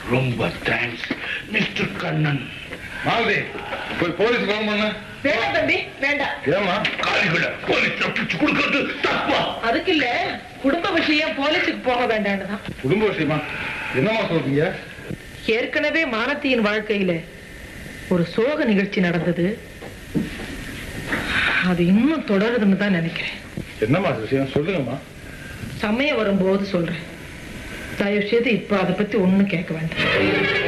ரொம்ப thanks mister Kannan Malathi போய் police phone பண்ண வேண்டாம் தம்பி வேண்டாம் ஏமா காலிகளை போலீஸ் தப்பிச்சு கொடுக்கறது தப்பா அதுக்கு இல்ல குடும்ப விஷயம் போலீஸுக்கு போக வேண்டாம்னு தான் குடும்ப விஷயமா என்னம்மா சொல்றீங்க ஏற்கனவே மானத்தியின் வாழ்க்கையில ஒரு சோக நிகழ்ச்சி நடந்தது அது இன்னும் தொடருதுன்னு தான் நினைக்கிறேன் என்னம்மா விஷயம் சொல்லுங்கம்மா சமயம் வரும்போது சொல்றேன் தயவு செய்து இப்ப அதை பத்தி ஒண்ணும் கேட்க வேண்டாம்